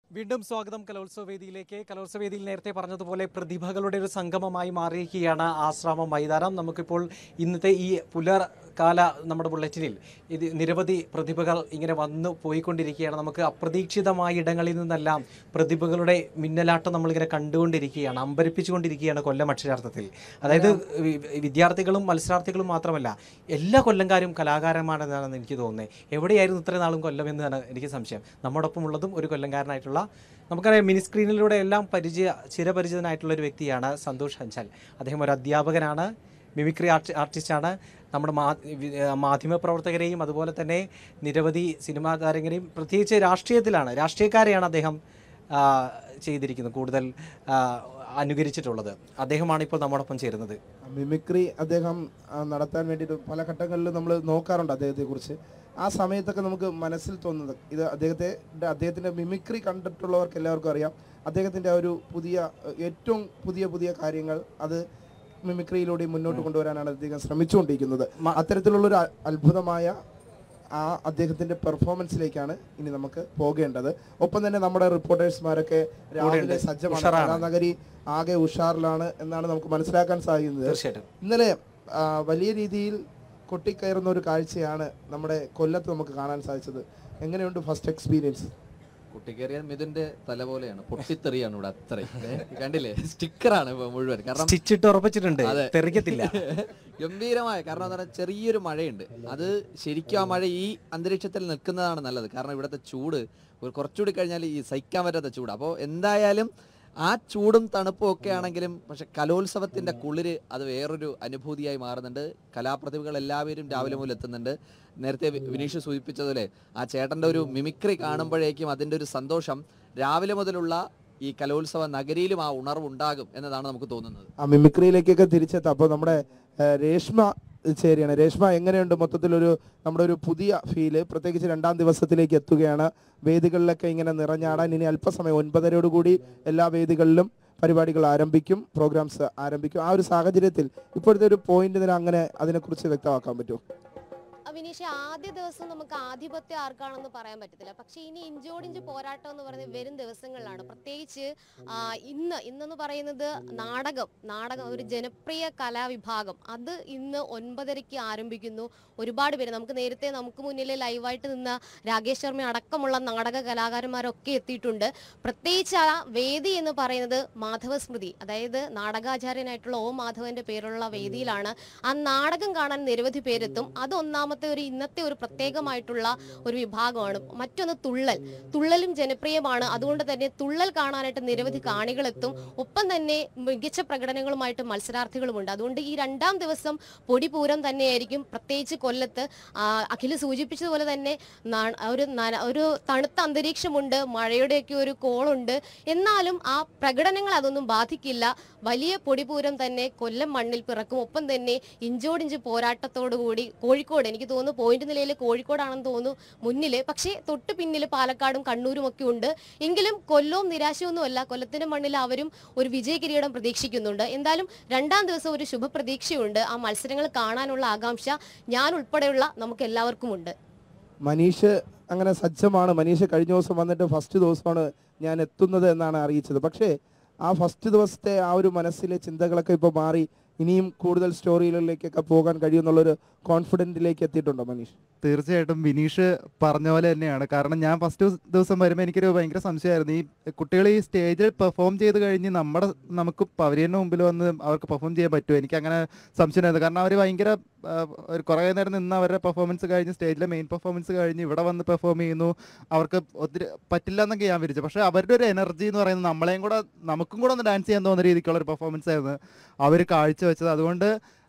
വീണ്ടും സ്വാഗതം കലോത്സവ വേദിയിലേക്ക് കലോത്സവ വേദിയിൽ നേരത്തെ പറഞ്ഞതുപോലെ പ്രതിഭകളുടെ ഒരു സംഗമമായി മാറിയിരിക്കുകയാണ് ആശ്രാമം മൈതാനം നമുക്കിപ്പോൾ ഇന്നത്തെ ഈ പുലർകാല നമ്മുടെ ബുള്ളറ്റിനിൽ ഇത് നിരവധി പ്രതിഭകൾ ഇങ്ങനെ വന്നു പോയിക്കൊണ്ടിരിക്കുകയാണ് നമുക്ക് അപ്രതീക്ഷിതമായ ഇടങ്ങളിൽ നിന്നെല്ലാം പ്രതിഭകളുടെ മിന്നലാട്ടം നമ്മളിങ്ങനെ കണ്ടുകൊണ്ടിരിക്കുകയാണ് അമ്പരിപ്പിച്ചുകൊണ്ടിരിക്കുകയാണ് കൊല്ലം അക്ഷരാർത്ഥത്തിൽ അതായത് വി- വിദ്യാർത്ഥികളും മത്സരാർത്ഥികളും മാത്രമല്ല എല്ലാ കൊല്ലംകാരും കലാകാരന്മാരെന്നാണ് എനിക്ക് തോന്നുന്നത് എവിടെയായിരുന്നു ഇത്രയും നാളും കൊല്ലം എന്നാണ് എനിക്ക് സംശയം നമ്മോടൊപ്പം ഉള്ളതും ഒരു കൊല്ലംകാരനായിട്ടുള്ള നമുക്കറിയാം മിനി സ്ക്രീനിലൂടെ എല്ലാം പരിചയ ചിരപരിചിതനായിട്ടുള്ള ഒരു വ്യക്തിയാണ് സന്തോഷ് ഹൻചൽ അദ്ദേഹം ഒരു അധ്യാപകനാണ് മിമിക്രി ആർട്ടി ആർട്ടിസ്റ്റാണ് നമ്മുടെ മാ വി- ആ, മാധ്യമപ്രവർത്തകരെയും അതുപോലെ തന്നെ നിരവധി സിനിമാ താരങ്ങളെയും പ്രത്യേകിച്ച് രാഷ്ട്രീയത്തിലാണ് രാഷ്ട്രീയക്കാരെയാണ് അദ്ദേഹം ആ, ചെയ്തിരിക്കുന്നത് കൂടുതൽ ആ, അനുകരിച്ചിട്ടുള്ളത് അദ്ദേഹമാണ് ഇപ്പോൾ നമ്മോടൊപ്പം ചേരുന്നത് മിമിക്രി അദ്ദേഹം ആ, നടത്താൻ വേണ്ടിയിട്ട് പല ഘട്ടങ്ങളിലും നമ്മൾ നോക്കാറുണ്ട് അദ്ദേഹത്തെ കുറിച്ച് ആ സമയത്തൊക്കെ നമുക്ക് മനസ്സിൽ തോന്നുന്നത് ഇത് അദ്ദേഹത്തെ അദ്ദേഹത്തിന്റെ മിമിക്രി കണ്ടിട്ടുള്ളവർക്ക് എല്ലാവർക്കും അറിയാം അദ്ദേഹത്തിന്റെ ആ ഒരു പുതിയ ഏഹ്, ഏറ്റവും പുതിയ പുതിയ കാര്യങ്ങൾ അത് മിമിക്രിയിലൂടെ മുന്നോട്ട് കൊണ്ടുവരാനാണ് അദ്ദേഹം ശ്രമിച്ചുകൊണ്ടിരിക്കുന്നത് മ- അത്തരത്തിലുള്ള ഒരു അ- അത്ഭുതമായ ആ അദ്ദേഹത്തിന്റെ പെർഫോമൻസിലേക്കാണ് ഇനി നമുക്ക് പോകേണ്ടത് ഒപ്പം തന്നെ നമ്മുടെ റിപ്പോർട്ടേഴ്സ്മാരൊക്കെ രാവിലെ സജ്ജമാണ് ഉഷാറാണ്. കലാനഗരി ആകെ ഉഷാറിലാണ് എന്നാണ് നമുക്ക് മനസ്സിലാക്കാൻ സാധിക്കുന്നത് തീർച്ചയായിട്ടും ഇന്നലെ ആ, വലിയ രീതിയിൽ കൊട്ടിക്കയറുന്ന ഒരു കാഴ്ചയാണ് നമ്മുടെ കൊല്ലത്ത് നമുക്ക് കാണാൻ സാധിച്ചത് എങ്ങനെയുണ്ട് ഫസ്റ്റ് എക്സ്പീരിയൻസ് കുട്ടിക്കേറിയ മിഥുന്റെ തല പോലെയാണ് പൊട്ടിത്തെറിയാണ് ഇവിടെ അത്രയും ഏ, കണ്ടില്ലേ സ്റ്റിക്കറാണ് ഇപ്പൊ മുഴുവൻ കാരണം സ്റ്റിച്ചിട്ട് ഉറപ്പിച്ചിട്ടുണ്ട് അതെ. തെറിക്കത്തില്ല ഗംഭീരമായ കാരണം എന്താ പറയുക ചെറിയൊരു മഴയുണ്ട് അത് ശരിക്കും ആ മഴ ഈ അന്തരീക്ഷത്തിൽ നിൽക്കുന്നതാണ് നല്ലത് കാരണം ഇവിടുത്തെ ചൂട് ഒരു കുറച്ചുകൂടി കഴിഞ്ഞാൽ ഈ സഹിക്കാൻ പറ്റാത്ത ചൂട് അപ്പോൾ എന്തായാലും ആ ചൂടും തണുപ്പും ഒക്കെ ആണെങ്കിലും പക്ഷെ കലോത്സവത്തിന്റെ കുളിര് അത് വേറൊരു അനുഭൂതിയായി മാറുന്നുണ്ട് കലാപ്രതിഭകൾ എല്ലാവരും രാവിലെ മുതൽ എത്തുന്നുണ്ട് നേരത്തെ വി- വിനീഷ് സൂചിപ്പിച്ചതുപോലെ ആ ചേട്ടന്റെ ഒരു മിമിക്രി കാണുമ്പോഴേക്കും അതിന്റെ ഒരു സന്തോഷം രാവിലെ മുതലുള്ള ഈ കലോത്സവ നഗരിയിലും ആ ഉണർവ് ഉണ്ടാകും എന്നതാണ് നമുക്ക് തോന്നുന്നത് ആ മിമിക്രിയിലേക്കൊക്കെ തിരിച്ചെത്താം അപ്പോൾ നമ്മുടെ ആ, രേഷ്മ ചേരിയാണ് രേഷ്മ എങ്ങനെയുണ്ട് മൊത്തത്തിലൊരു നമ്മുടെ ഒരു പുതിയ ഫീല് പ്രത്യേകിച്ച് രണ്ടാം ദിവസത്തിലേക്ക് എത്തുകയാണ് വേദികളിലൊക്കെ ഇങ്ങനെ നിറഞ്ഞാടാൻ ഇനി അല്പസമയം ഒൻപതരയോടുകൂടി എല്ലാ വേദികളിലും പരിപാടികൾ ആരംഭിക്കും പ്രോഗ്രാംസ് ആരംഭിക്കും ആ ഒരു സാഹചര്യത്തിൽ ഇപ്പോഴത്തെ ഒരു പോയിന്റ് നില അങ്ങനെ അതിനെക്കുറിച്ച് വ്യക്തമാക്കാൻ പറ്റുമോ വിനീഷ് ആദ്യ ദിവസം നമുക്ക് ആധിപത്യം ആർക്കാണെന്ന് പറയാൻ പറ്റത്തില്ല പക്ഷേ ഇനി ഇഞ്ചോടിഞ്ച് പോരാട്ടം എന്ന് പറയുന്നത് വരും ദിവസങ്ങളിലാണ് പ്രത്യേകിച്ച് ആ, ഇന്ന് ഇന്നെന്ന് പറയുന്നത് നാടകം നാടകം ഒരു ജനപ്രിയ കലാവിഭാഗം അത് ഇന്ന് ഒൻപതരയ്ക്ക് ആരംഭിക്കുന്നു ഒരുപാട് പേര് നമുക്ക് നേരത്തെ നമുക്ക് മുന്നിൽ ലൈവായിട്ട് നിന്ന രാകേഷ് ശർമ്മ അടക്കമുള്ള നാടക കലാകാരന്മാരൊക്കെ എത്തിയിട്ടുണ്ട് പ്രത്യേകിച്ച് ആ വേദി എന്ന് പറയുന്നത് മാധവ സ്മൃതി അതായത് നാടകാചാര്യനായിട്ടുള്ള ഓ മാധവന്റെ പേരുള്ള വേദിയിലാണ് ആ നാടകം കാണാൻ നിരവധി പേരെത്തും അത് ഒന്നാമത്തെ ഒരു ഇന്നത്തെ ഒരു പ്രത്യേകമായിട്ടുള്ള ഒരു വിഭാഗമാണ് മറ്റൊന്ന് തുള്ളൽ തുള്ളലും ജനപ്രിയമാണ് അതുകൊണ്ട് തന്നെ തുള്ളൽ കാണാനായിട്ട് നിരവധി കാണികളെത്തും ഒപ്പം തന്നെ മികച്ച പ്രകടനങ്ങളുമായിട്ട് മത്സരാർത്ഥികളുമുണ്ട് അതുകൊണ്ട് ഈ രണ്ടാം ദിവസം പൊടിപൂരം തന്നെയായിരിക്കും പ്രത്യേകിച്ച് കൊല്ലത്ത് ആ, അഖില് സൂചിപ്പിച്ചതുപോലെ തന്നെ നാ- ഒരു നന- ഒരു തണുത്ത അന്തരീക്ഷമുണ്ട് മഴയുടെയൊക്കെ ഒരു കോളുണ്ട് എന്നാലും ആ പ്രകടനങ്ങൾ അതൊന്നും ബാധിക്കില്ല വലിയ പൊടിപൂരം തന്നെ കൊല്ലം മണ്ണിൽ പിറക്കും ഒപ്പം തന്നെ ഇഞ്ചോടിഞ്ച് പോരാട്ടത്തോടുകൂടി കോഴിക്കോട് എനിക്ക് തോന്നുന്നു പോയിന്റ് നിലയിൽ കോഴിക്കോടാണെന്ന് തോന്നുന്നു മുന്നില് പക്ഷേ തൊട്ട് പിന്നിൽ പാലക്കാടും കണ്ണൂരും ഒക്കെ ഉണ്ട് എങ്കിലും കൊല്ലവും നിരാശയൊന്നുമല്ല കൊല്ലത്തിന്റെ മണ്ണിൽ അവരും ഒരു വിജയ കിരീടം പ്രതീക്ഷിക്കുന്നുണ്ട് എന്തായാലും രണ്ടാം ദിവസം ഒരു ശുഭപ്രതീക്ഷയുണ്ട് ആ മത്സരങ്ങൾ കാണാനുള്ള ആകാംക്ഷ ഞാൻ ഉൾപ്പെടെയുള്ള നമുക്ക് എല്ലാവർക്കും ഉണ്ട് മനീഷ് അങ്ങനെ സജ്ജമാണ് മനീഷ് കഴിഞ്ഞ ദിവസം വന്നിട്ട് ഫസ്റ്റ് ദിവസമാണ് ഞാൻ എത്തുന്നത് എന്നാണ് അറിയിച്ചത് പക്ഷേ ആ ഫസ്റ്റ് ദിവസത്തെ ആ ഒരു മനസ്സിലെ ചിന്തകളൊക്കെ ഇപ്പോൾ മാറി ഇനിയും കൂടുതൽ സ്റ്റോറികളിലേക്കൊക്കെ പോകാൻ കഴിയുമെന്നുള്ളൊരു കോൺഫിഡൻറ്റിലേക്ക് എത്തിയിട്ടുണ്ടോ മനീഷ് തീർച്ചയായിട്ടും വിനീഷ് പറഞ്ഞ പോലെ തന്നെയാണ് കാരണം ഞാൻ ഫസ്റ്റ് ദിവസം വരുമ്പോൾ എനിക്കൊരു ഭയങ്കര സംശയമായിരുന്നു ഈ കുട്ടികൾ ഈ സ്റ്റേജിൽ പെർഫോം ചെയ്ത് കഴിഞ്ഞ് നമ്മുടെ നമുക്ക് പവരിയന് മുമ്പിൽ വന്ന് അവർക്ക് പെർഫോം ചെയ്യാൻ പറ്റുമോ എനിക്ക് അങ്ങനെ സംശയമായിരുന്നു കാരണം അവർ ഭയങ്കര ആ, ഒരു കുറേ നേരം നിന്ന് അവരുടെ പെർഫോമൻസ് കഴിഞ്ഞ് സ്റ്റേജിലെ മെയിൻ പെർഫോമൻസ് കഴിഞ്ഞ് ഇവിടെ വന്ന് പെർഫോം ചെയ്യുന്നു അവർക്ക് ഒത്തിരി പറ്റില്ല എന്നൊക്കെ ഞാൻ വിരിച്ചു പക്ഷേ അവരുടെ ഒരു എനർജി എന്ന് പറയുന്നത് നമ്മളെയും കൂടെ നമുക്കും കൂടെ ഒന്ന് ഡാൻസ് ചെയ്യാൻ തോന്നുന്ന രീതിക്കുള്ള ഒരു പെർഫോമൻസ് ആയിരുന്നു അവർ കാഴ്ചവെച്ചത് അതുകൊണ്ട്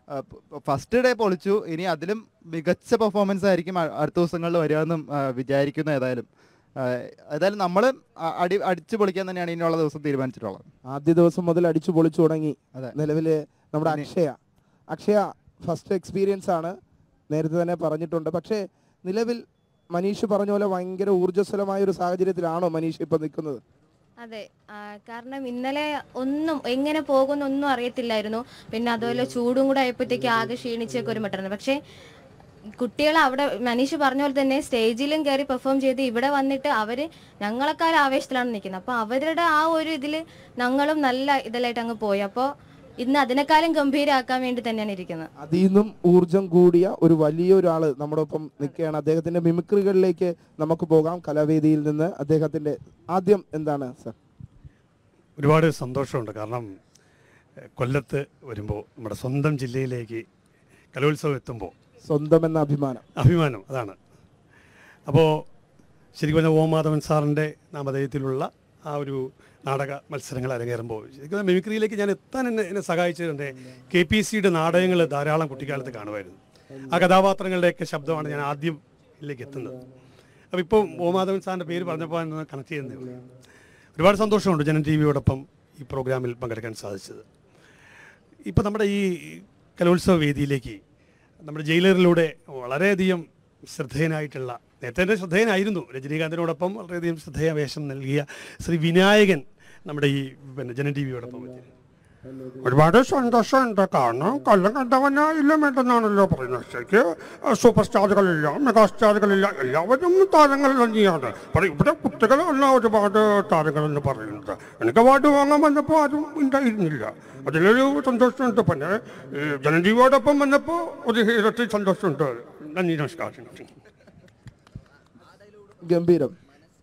ഫസ്റ്റ് ഡേ പൊളിച്ചു ഇനി അതിലും മികച്ച പെർഫോമൻസ് ആയിരിക്കും അ- അടുത്ത ദിവസങ്ങളിൽ വരികയെന്നും ആ, വിചാരിക്കുന്നു ഏതായാലും ആ, ഏതായാലും നമ്മൾ അടി അടിച്ചു പൊളിക്കാൻ തന്നെയാണ് ഇനിയുള്ള ദിവസം തീരുമാനിച്ചിട്ടുള്ളത് ആദ്യ ദിവസം മുതൽ അടിച്ചു പൊളിച്ചു തുടങ്ങി അതെ. നിലവില് നമ്മുടെ ഇനി- അക്ഷയ അക്ഷയ ഫസ്റ്റ് എക്സ്പീരിയൻസ് ആണ് നേരത്തെ തന്നെ പറഞ്ഞിട്ടുണ്ട് പക്ഷേ നിലവിൽ മനീഷ് പറഞ്ഞ പോലെ ഭയങ്കര ഊർജ്ജസ്വലമായ ഒരു സാഹചര്യത്തിലാണോ മനീഷ് ഇപ്പൊ നിൽക്കുന്നത് അതെ ആ, കാരണം ഇന്നലെ ഒന്നും എങ്ങനെ പോകുന്നൊന്നും അറിയത്തില്ലായിരുന്നു പിന്നെ അതുപോലെ ചൂടും കൂടെ ആയപ്പോഴത്തേക്ക് ആകെ ക്ഷീണിച്ചൊക്കെ ഒരു മട്ടായിരുന്നു പക്ഷേ കുട്ടികൾ അവിടെ മനീഷ് പറഞ്ഞ പോലെ തന്നെ സ്റ്റേജിലും കയറി പെർഫോം ചെയ്ത് ഇവിടെ വന്നിട്ട് അവര് ഞങ്ങളെക്കാൾ ആവേശത്തിലാണ് നിൽക്കുന്നത് അപ്പൊ അവരുടെ ആ ഒരു ഇതിൽ ഞങ്ങളും നല്ല ഇതിലായിട്ട് അങ്ങ് പോയി അപ്പോൾ ഇന്ന് അതിനേക്കാളും ഗംഭീരമാക്കാൻ വേണ്ടി തന്നെയാണ് ഇരിക്കുന്നത് അതിൽ നിന്നും ഊർജം കൂടിയ ഒരു വലിയൊരാള് നമ്മുടെ ഒപ്പം നിൽക്കുകയാണ് അദ്ദേഹത്തിന്റെ മിമിക്രികളിലേക്ക് നമുക്ക് പോകാം കലാവേദിയിൽ നിന്ന് അദ്ദേഹത്തിന്റെ ആദ്യം എന്താണ് സർ ഒരുപാട് സന്തോഷമുണ്ട് കാരണം എഹ്, കൊല്ലത്ത് വരുമ്പോൾ നമ്മുടെ സ്വന്തം ജില്ലയിലേക്ക് കലോത്സവം എത്തുമ്പോൾ സ്വന്തം എന്ന അഭിമാനം അഭിമാനം അതാണ് അപ്പോൾ ശരിക്കും പറഞ്ഞാൽ ഓമാധവൻ സാറിൻ്റെ നാമധേയത്തിലുള്ള ആ ഒരു നാടക മത്സരങ്ങൾ അരങ്ങേറുമ്പോൾ ശരിക്കും പറഞ്ഞാൽ മിമിക്രിയിലേക്ക് ഞാൻ എത്താൻ എന്നെ എന്നെ സഹായിച്ചതിൻ്റെ കെ പി സിയുടെ നാടകങ്ങൾ ധാരാളം കുട്ടിക്കാലത്ത് കാണുമായിരുന്നു ആ കഥാപാത്രങ്ങളുടെയൊക്കെ ശബ്ദമാണ് ഞാൻ ആദ്യം ഇതിലേക്ക് എത്തുന്നത് അപ്പോൾ ഇപ്പോൾ ഓമാധവൻ സാറിൻ്റെ പേര് പറഞ്ഞപ്പോൾ ഒന്ന് കണക്ട് ചെയ്യുന്നേ ഉള്ളൂ ഒരുപാട് സന്തോഷമുണ്ട് ജനൻ ടി വിയോടൊപ്പം ഈ പ്രോഗ്രാമിൽ പങ്കെടുക്കാൻ സാധിച്ചത് ഇപ്പോൾ നമ്മുടെ ഈ കലോത്സവ വേദിയിലേക്ക് നമ്മുടെ ജയിലറിലൂടെ വളരെയധികം ശ്രദ്ധേയനായിട്ടുള്ള നേരത്തെ തന്നെ ശ്രദ്ധേയനായിരുന്നു രജനീകാന്തിനോടൊപ്പം വളരെയധികം ശ്രദ്ധേയ വേഷം നൽകിയ ശ്രീ വിനായകൻ നമ്മുടെ ഈ പിന്നെ ജനൻ ടി വിയോടൊപ്പം എത്തി. ഒരുപാട് സന്തോഷമുണ്ട് കാരണം കൊല്ലം കണ്ടവന് ഇല്ല വേണ്ടെന്നാണല്ലോ പറയുന്നത് ശരിക്ക് സൂപ്പർ സ്റ്റാറുകളില്ല മെഗാ സ്റ്റാറുകളില്ല എല്ലാവരും താരങ്ങൾ തന്നെയാണ് പക്ഷേ ഇവിടെ കുട്ടികളല്ല ഒരുപാട് താരങ്ങൾ എന്ന് പറയുന്നത് എനിക്ക് അവാർഡ് വാങ്ങാൻ വന്നപ്പോൾ ആരും ഉണ്ടായിരുന്നില്ല അതിലൊരു സന്തോഷമുണ്ട് പിന്നെ ഈ ജനജീവിയോടൊപ്പം വന്നപ്പോൾ ഒരു ഇരട്ടി സന്തോഷമുണ്ട് നന്ദി നമസ്കാരം ഗംഭീരം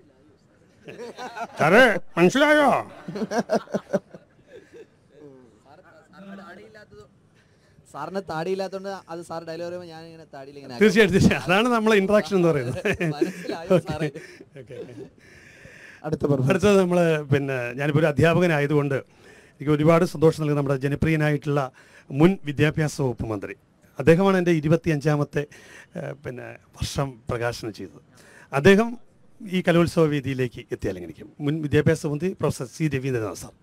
സാറേ മനസ്സിലായോ സാറിന് താടിയില്ലാത്തതുകൊണ്ട് അത് സാർ ഡയലോഗ് പറയുമ്പോൾ ഞാൻ ഇങ്ങനെ താടിയിൽ ഇങ്ങനെ ആക്കും. തീർച്ചയായിട്ടും തീർച്ചയായും അതാണ് നമ്മളെ ഇൻട്രാക്ഷൻ എന്ന് പറയുന്നത് മനസ്സിലായോ സാറേ ഓക്കെ അടുത്ത പെർഫോമൻസ് അടുത്തത് നമ്മൾ പിന്നെ ഞാനിപ്പോൾ ഒരു അധ്യാപകനായതുകൊണ്ട് എനിക്ക് ഒരുപാട് സന്തോഷം നൽകുന്ന നമ്മുടെ ജനപ്രിയനായിട്ടുള്ള മുൻ വിദ്യാഭ്യാസ വകുപ്പ് മന്ത്രി അദ്ദേഹമാണ് എൻ്റെ ഇരുപത്തിയഞ്ചാമത്തെ ഏഹ്, പിന്നെ വർഷം പ്രകാശനം ചെയ്തത് അദ്ദേഹം ഈ കലോത്സവ വേദിയിലേക്ക് എത്തിയാലെങ്ങനെയും മുൻ വിദ്യാഭ്യാസ മന്ത്രി professor C Raveendranath sir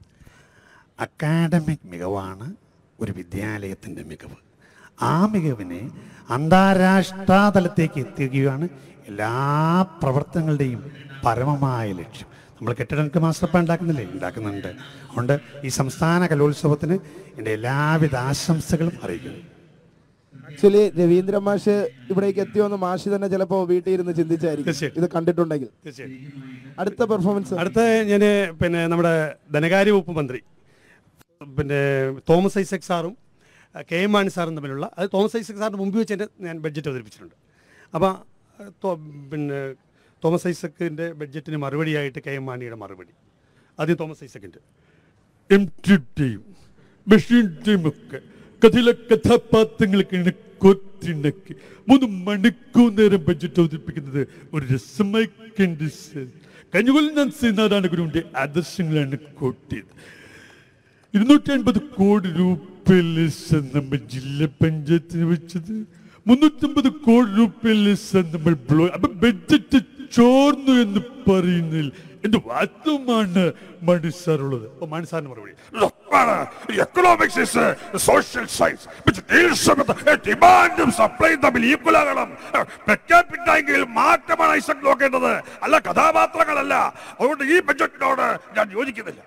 academic മികവാണ് ഒരു വിദ്യാലയത്തിൻ്റെ മികവ് ആ മികവിനെ അന്താരാഷ്ട്ര തലത്തേക്ക് എത്തിക്കുകയാണ് എല്ലാ പ്രവർത്തനങ്ങളുടെയും പരമമായ ലക്ഷ്യം നമ്മൾ കെട്ടിടങ്ങൾക്ക് മാസ്റ്റർ പ്ലാൻ ഉണ്ടാക്കുന്നില്ലേ ഉണ്ടാക്കുന്നുണ്ട് അതുകൊണ്ട് ഈ സംസ്ഥാന കലോത്സവത്തിന് എൻ്റെ എല്ലാവിധ ആശംസകളും അറിയിക്കുന്നു ആക്ച്വലി രവീന്ദ്ര മാഷ് ഇവിടേക്ക് എത്തിയോന്ന് മാഷ് തന്നെ ചിലപ്പോ വീട്ടിൽ ഇരുന്ന് ചിന്തിച്ചായിരിക്കും തീർച്ചയായും. ഇത് കണ്ടിട്ടുണ്ടെങ്കിൽ തീർച്ചയായും അടുത്ത പെർഫോമൻസ് അടുത്ത ഞാൻ പിന്നെ നമ്മുടെ ധനകാര്യ വകുപ്പ് മന്ത്രി പിന്നെ തോമസ് ഐസക് സാറും അഹ്, കെ എം മാണി സാറും തമ്മിലുള്ള അത് തോമസ് ഐസക് സാറിന് മുമ്പ് വെച്ച് എൻ്റെ ഞാൻ ബഡ്ജറ്റ് അവതരിപ്പിച്ചിട്ടുണ്ട് അപ്പോൾ അഹ്, തോ- പിന്നെ തോമസ് ഐസക്കിൻ്റെ ബഡ്ജറ്റിന് മറുപടിയായിട്ട് കെ എം മാണിയുടെ മറുപടി ആദ്യം തോമസ് ഐസക്കിൻ്റെ എം ടി ടിയും ബഷീർ ടീമൊക്കെ കഥയിലെ കഥാപാത്രങ്ങൾക്ക് കൊത്തിണക്കി മൂന്ന് മണിക്കൂർ നേരം ബഡ്ജറ്റ് അവതരിപ്പിക്കുന്നത് ഒരു രസമായി കണ്ട് സർ. കഴിഞ്ഞ കൊല്ലം ഞാൻ ശ്രീനാരായണ ഗുരുവിന്റെ ആദർശങ്ങളാണ് കോട്ടിയത് ഇരുന്നൂറ്റി അൻപത് കോടി രൂപയിലെ സർ നമ്മൾ ജില്ലാ പഞ്ചായത്തിന് വെച്ചത് മുന്നൂറ്റമ്പത് കോടി രൂപയിലെ സർ നമ്മൾ ബ്ലോ അപ്പൊ ബഡ്ജറ്റ് ചോർന്നു എന്ന് പറയുന്നതിൽ എന്ത് വാസ്തവമാണ് മണി സാർ ഉള്ളത് അപ്പൊ മണി സാറിന് മറുപടി economics is social science which deals with ഡിമാൻഡും സപ്ലൈയും തമ്മിൽ ഈക്വൽ ആകണം പ്രഖ്യാപിട്ടെങ്കിൽ മാറ്റമാണ് ഐസക് നോക്കേണ്ടത് അല്ല കഥാപാത്രങ്ങളല്ല അതുകൊണ്ട് ഈ ബഡ്ജറ്റിനോട് ഞാൻ യോജിക്കുന്നില്ല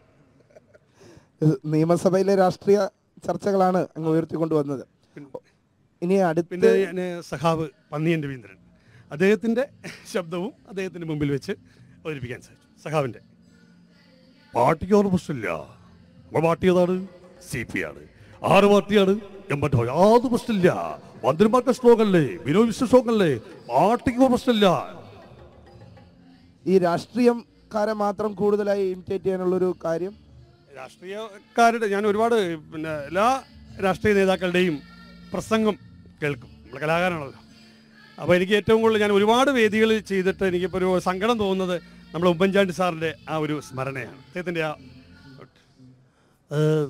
നിയമസഭയിലെ രാഷ്ട്രീയ ചർച്ചകളാണ് അങ്ങ് ഉയർത്തിക്കൊണ്ടുവന്നത് ഇനി അടുത്ത പിന്നെ ഞാൻ സഖാവ് പന്നിയൻ രവീന്ദ്രൻ അദ്ദേഹത്തിൻ്റെ ശബ്ദവും അദ്ദേഹത്തിൻ്റെ മുമ്പിൽ വെച്ച് അവതരിപ്പിക്കാൻ സാധിച്ചു സഖാവിൻ്റെ പാർട്ടിക്ക് ഒരു പ്രശ്നമില്ല നമ്മുടെ പാർട്ടി ഏതാണ് സി പി ആണ് ആറ് പാർട്ടിയാണ് എൺപത്തി യാതൊരു പ്രശ്നമില്ല മന്ത്രിമാർക്ക് സ്ട്രോക്കല്ലേ വിനോദ് വിശ്വ സ്ട്രോക്കല്ലേ പാർട്ടിക്ക് ഒരു പ്രശ്നമില്ല ഈ രാഷ്ട്രീയക്കാരെ മാത്രം കൂടുതലായി ഇമിറ്റേറ്റ് ചെയ്യാനുള്ളൊരു കാര്യം രാഷ്ട്രീയക്കാരുടെ ഞാൻ ഒരുപാട് പിന്നെ എല്ലാ രാഷ്ട്രീയ നേതാക്കളുടെയും പ്രസംഗം കേൾക്കും നമ്മൾ കലാകാരനാണല്ലോ അപ്പോൾ എനിക്ക് ഏറ്റവും കൂടുതൽ ഞാൻ ഒരുപാട് വേദികൾ ചെയ്തിട്ട് എനിക്കിപ്പോൾ ഒരു സങ്കടം തോന്നുന്നത് നമ്മുടെ ഉമ്മൻചാണ്ടി സാറിൻ്റെ ആ ഒരു സ്മരണയാണ് അദ്ദേഹത്തിൻ്റെ ആ ഏഹ്,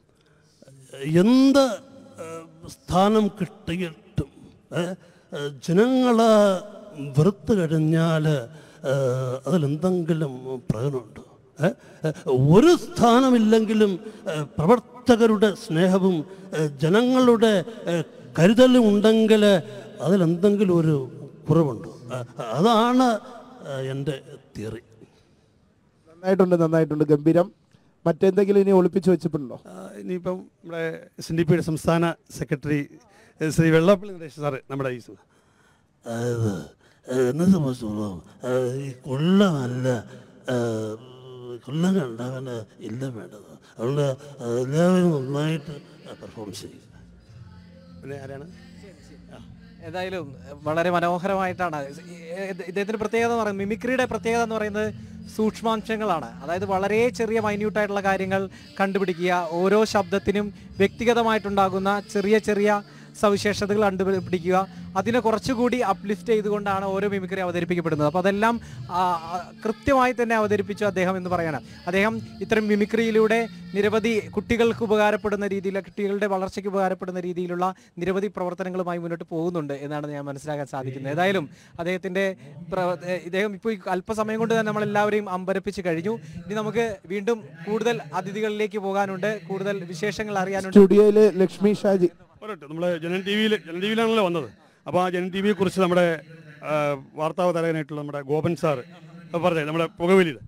എന്ത് ഏഹ്, സ്ഥാനം കിട്ടിയിട്ടും ഏഹ്, ഏഹ്, ജനങ്ങളെ വെറുത്ത് കഴിഞ്ഞാൽ ഏഹ്, അതിലെന്തെങ്കിലും പ്രയോജനമുണ്ടോ ഏഹ്, ഏഹ്, ഒരു സ്ഥാനമില്ലെങ്കിലും ഏഹ്, പ്രവർത്തകരുടെ സ്നേഹവും ഏഹ്, ജനങ്ങളുടെ ഏഹ്, കരുതലും ഉണ്ടെങ്കിൽ അതിലെന്തെങ്കിലും ഒരു കുറവുണ്ടോ ഏഹ്, അതാണ് ഏഹ്, എൻ്റെ തിയറി നന്നായിട്ടുണ്ട് നന്നായിട്ടുണ്ട് ഗംഭീരം മറ്റെന്തെങ്കിലും ഇനി ഒളിപ്പിച്ചു വെച്ചിട്ടുണ്ടോ ആ, ഇനിയിപ്പം നമ്മുടെ എസ് എൻ ഡി പിയുടെ സംസ്ഥാന സെക്രട്ടറി ഏഹ് ശ്രീ വെള്ളാപ്പള്ളി നടേശൻ സാറ് നമ്മുടെ ഈ സ- അതായത് എന്നെ സംബന്ധിച്ചോളം ഏഹ് ഈ കൊല്ലമല്ല ഏഹ് കൊല്ലം കണ്ടവന് ഇല്ല വേണ്ടത് അതുകൊണ്ട് എല്ലാവരും നന്നായിട്ട് പെർഫോം ചെയ്യും പിന്നെ ആരാണ് ഏതായാലും വളരെ മനോഹരമായിട്ടാണ് ഇത് ഇദ്ദേഹത്തിന്റെ പ്രത്യേകത എന്ന് പറയുന്നത് മിമിക്രിയുടെ പ്രത്യേകത എന്ന് പറയുന്നത് സൂക്ഷ്മാംശങ്ങളാണ് അതായത് വളരെ ചെറിയ മൈന്യൂട്ടായിട്ടുള്ള കാര്യങ്ങൾ കണ്ടുപിടിക്കുക ഓരോ ശബ്ദത്തിനും വ്യക്തിഗതമായിട്ടുണ്ടാകുന്ന ചെറിയ ചെറിയ സവിശേഷതകൾ കണ്ടുപിടിക്കുക അതിനെ കുറച്ചുകൂടി അപ്ലിഫ്റ്റ് ചെയ്തുകൊണ്ടാണ് ഓരോ മിമിക്രി അവതരിപ്പിക്കപ്പെടുന്നത് അപ്പോൾ അതെല്ലാം ആ, ആ, കൃത്യമായി തന്നെ അവതരിപ്പിച്ചു അദ്ദേഹം എന്ന് പറയണം അദ്ദേഹം ഇത്തരം മിമിക്രിയിലൂടെ നിരവധി കുട്ടികൾക്ക് ഉപകാരപ്പെടുന്ന രീതിയിൽ കുട്ടികളുടെ വളർച്ചയ്ക്ക് ഉപകാരപ്പെടുന്ന രീതിയിലുള്ള നിരവധി പ്രവർത്തനങ്ങളുമായി മുന്നോട്ട് പോകുന്നുണ്ട് എന്നാണ് ഞാൻ മനസ്സിലാക്കാൻ സാധിക്കുന്നത് ഏതായാലും അദ്ദേഹത്തിന്റെ പ്രവ- ഏ, ഇദ്ദേഹം ഇപ്പോൾ ഈ അല്പസമയം കൊണ്ട് തന്നെ നമ്മളെല്ലാവരെയും അമ്പരപ്പിച്ച് കഴിഞ്ഞു ഇനി നമുക്ക് വീണ്ടും കൂടുതൽ അതിഥികളിലേക്ക് പോകാനുണ്ട് കൂടുതൽ വിശേഷങ്ങൾ അറിയാനുണ്ട് സ്റ്റുഡിയോയില് ലക്ഷ്മി ഷാജി പറയട്ടെ നമ്മൾ ജനൻ ടി വിയിൽ ജനൻ ടി വിയിലാണല്ലോ വന്നത് അപ്പോൾ ആ ജനൻ ടി വിയെ കുറിച്ച് നമ്മുടെ ആ, വാർത്താവതാരകനായിട്ടുള്ള നമ്മുടെ ഗോപൻ സാറ് പറഞ്ഞേ നമ്മുടെ പുകവലിയിൽ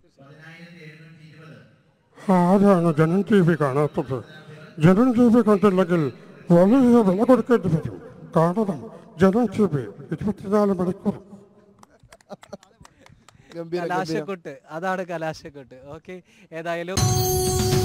ആരാണ് ജനൻ ടി വി കാണാത്തത് ജനൻ ടി വി കണ്ടില്ലെങ്കിൽ വലിയ വില കൊടുക്കേണ്ടി വരും കാണണം ജനൻ ടി വി ഇരുപത്തിനാല് മണിക്കൂർ ഗംഭീര ഗംഭീരം കലാശക്കൊട്ട് അതാണ് കലാശക്കൊട്ട് ഓക്കെ ഏതായാലും